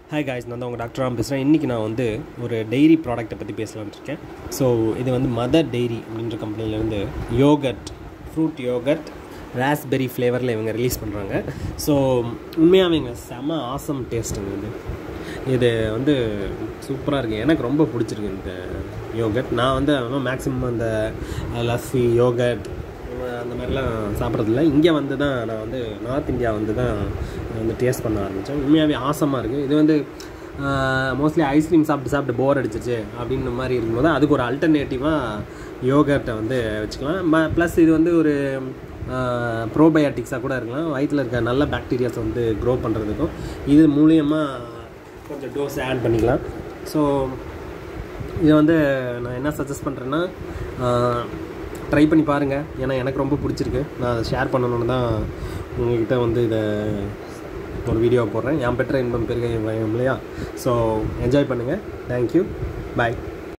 hi guys நான் தான் உங்கள் டாக்டர் ராம் பேசுகிறேன் இன்றைக்கி நான் வந்து ஒரு டெய்ரி ப்ராடக்ட்டை பற்றி பேசலாம்னு இருக்கேன் ஸோ இது வந்து மதர் டெய்ரி அப்படின்ற கம்பெனிலேருந்து யோகட் ஃப்ரூட் யோகட் ராஸ்பெரி ஃப்ளேவரில் இவங்க ரிலீஸ் பண்ணுறாங்க ஸோ உண்மையாகவே இவங்க செம்ம ஆசம் டேஸ்ட்டுங்க இது இது வந்து சூப்பராக இருக்குது எனக்கு ரொம்ப பிடிச்சிருக்கு இந்த யோகட் நான் வந்து மேக்ஸிமம் அந்த லஸ்ஸி யோகட் அந்த மாதிரிலாம் சாப்பிட்றதில்ல இங்கே வந்து தான் நான் வந்து நார்த் இந்தியா வந்து தான் வந்து டேஸ்ட் பண்ண ஆரம்பித்தேன் உண்மையாகவே ஆசமாக இருக்குது இது வந்து மோஸ்ட்லி ஐஸ்கிரீம் சாப்பிட்டு சாப்பிட்டு போர் அடிச்சிச்சு அப்படின்ற மாதிரி இருக்கும்போது அதுக்கு ஒரு அல்டர்னேட்டிவாக யோகர்ட்டை வந்து வச்சுக்கலாம் ப்ளஸ் இது வந்து ஒரு ப்ரோபயோட்டிக்ஸாக கூட இருக்கலாம் வயிற்றில் இருக்க நல்ல பாக்டீரியாஸ் வந்து க்ரோ பண்ணுறதுக்கும் இது மூலியமாக கொஞ்சம் டோஸ் ஆட் பண்ணிக்கலாம் ஸோ இதை வந்து நான் என்ன சஜஸ்ட் பண்ணுறேன்னா ட்ரை பண்ணி பாருங்கள் ஏன்னா எனக்கு ரொம்ப பிடிச்சிருக்கு நான் அதை ஷேர் பண்ணணுன்னு தான் உங்ககிட்ட வந்து இதை ஒரு வீடியோ போடுறேன் என் பெற்ற இன்பம் பெருக பயம் இல்லையா ஸோ என்ஜாய் பண்ணுங்கள் தேங்க்யூ பாய்